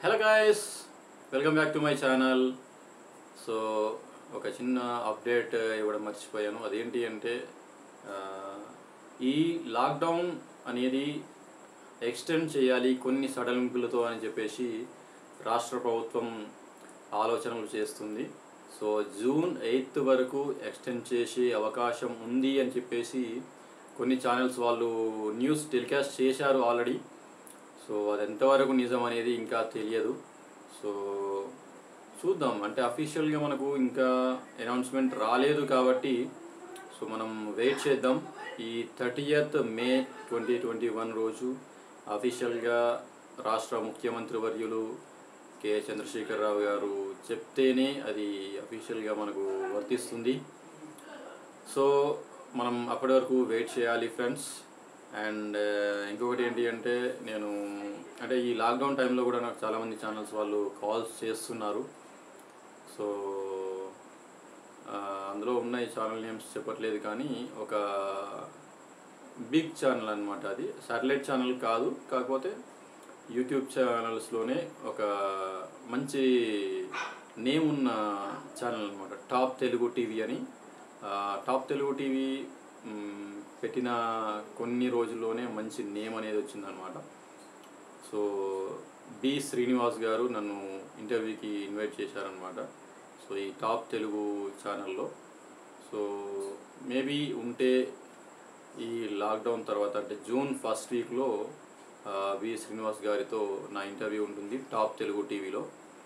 hello guys welcome back to my channel so ఒక చిన్న update ఇవ్వడం మర్చిపోయాను అదేంటి అంటే ఆ, ఈ లాక్డౌన్ అనేది ఎక్స్టెండ్ చేయాలి కొన్ని సడలింపులతో అని చెప్పేసి రాష్ట్ర ప్రభుత్వం ఆలోచనలు చేస్తుంది సో జూన్ ఎయిత్ వరకు ఎక్స్టెండ్ చేసే అవకాశం ఉంది అని చెప్పేసి కొన్ని ఛానల్స్ వాళ్ళు న్యూస్ టెలికాస్ట్ చేశారు ఆల్రెడీ సో అది ఎంతవరకు నిజం అనేది ఇంకా తెలియదు సో చూద్దాం అంటే అఫీషియల్గా మనకు ఇంకా అనౌన్స్మెంట్ రాలేదు కాబట్టి సో మనం వెయిట్ చేద్దాం ఈ thirtieth May twenty twenty one రోజు అఫీషియల్గా రాష్ట్ర ముఖ్యమంత్రి వర్యులు కె చంద్రశేఖరరావు గారు చెప్తేనే అది అఫీషియల్గా మనకు వర్తిస్తుంది సో మనం అప్పటి వరకు వెయిట్ చేయాలి ఫ్రెండ్స్ అండ్ ఇంకొకటి ఏంటి అంటే నేను అంటే ఈ లాక్డౌన్ టైంలో కూడా నాకు చాలామంది ఛానల్స్ వాళ్ళు కాల్స్ చేస్తున్నారు సో ఆ, అందులో ఉన్నాయి ఛానల్ నేమ్స్ చెప్పట్లేదు కానీ ఒక బిగ్ ఛానల్ అన్నమాట అది సాటిలైట్ ఛానల్ కాదు కాకపోతే యూట్యూబ్ ఛానల్స్లోనే ఒక మంచి నేమ్ ఉన్న ఛానల్ అనమాట టాప్ తెలుగు టీవీ అని ఆ, టాప్ తెలుగు టీవీ మ్, పెట్టిన కొన్ని రోజుల్లోనే మంచి నేమ్ అనేది వచ్చిందనమాట సో బి శ్రీనివాస్ గారు నన్ను ఇంటర్వ్యూకి ఇన్వైట్ చేశారనమాట సో ఈ టాప్ తెలుగు ఛానల్లో సో మేబీ ఉంటే ఈ లాక్డౌన్ తర్వాత అంటే జూన్ ఫస్ట్ వీక్లో బి శ్రీనివాస్ గారితో నా ఇంటర్వ్యూ ఉంటుంది టాప్ తెలుగు టీవీలో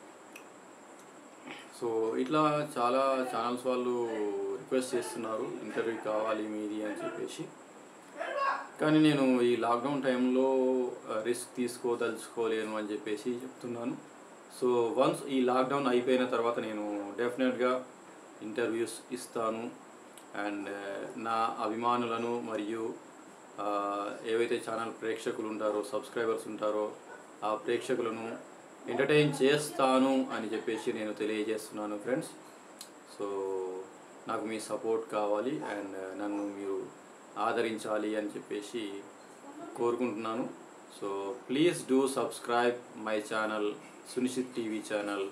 సో ఇట్లా చాలా ఛానల్స్ వాళ్ళు రిక్వెస్ట్ చేస్తున్నారు ఇంటర్వ్యూ కావాలి మీది అని చెప్పేసి కానీ నేను ఈ లాక్డౌన్ టైంలో రిస్క్ తీసుకోదలుచుకోలేను అని చెప్పేసి చెప్తున్నాను సో వన్స్ ఈ లాక్డౌన్ అయిపోయిన తర్వాత నేను డెఫినెట్గా ఇంటర్వ్యూస్ ఇస్తాను అండ్ నా అభిమానులను మరియు ఆ, ఏవైతే ఛానల్ ప్రేక్షకులు ఉంటారో సబ్స్క్రైబర్స్ ఉంటారో ఆ ప్రేక్షకులను ఎంటర్టైన్ చేస్తాను అని చెప్పేసి నేను తెలియజేస్తున్నాను ఫ్రెండ్స్ సో నాకు మీ సపోర్ట్ కావాలి అండ్ నన్ను మీరు ఆదరించాలి అని చెప్పేసి కోరుకుంటున్నాను so please do subscribe my channel Sunishchit TV channel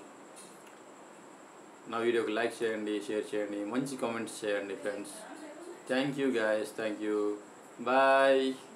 నా వీడియోకి లైక్ చేయండి షేర్ చేయండి మంచి కామెంట్స్ చేయండి friends thank you guys thank you bye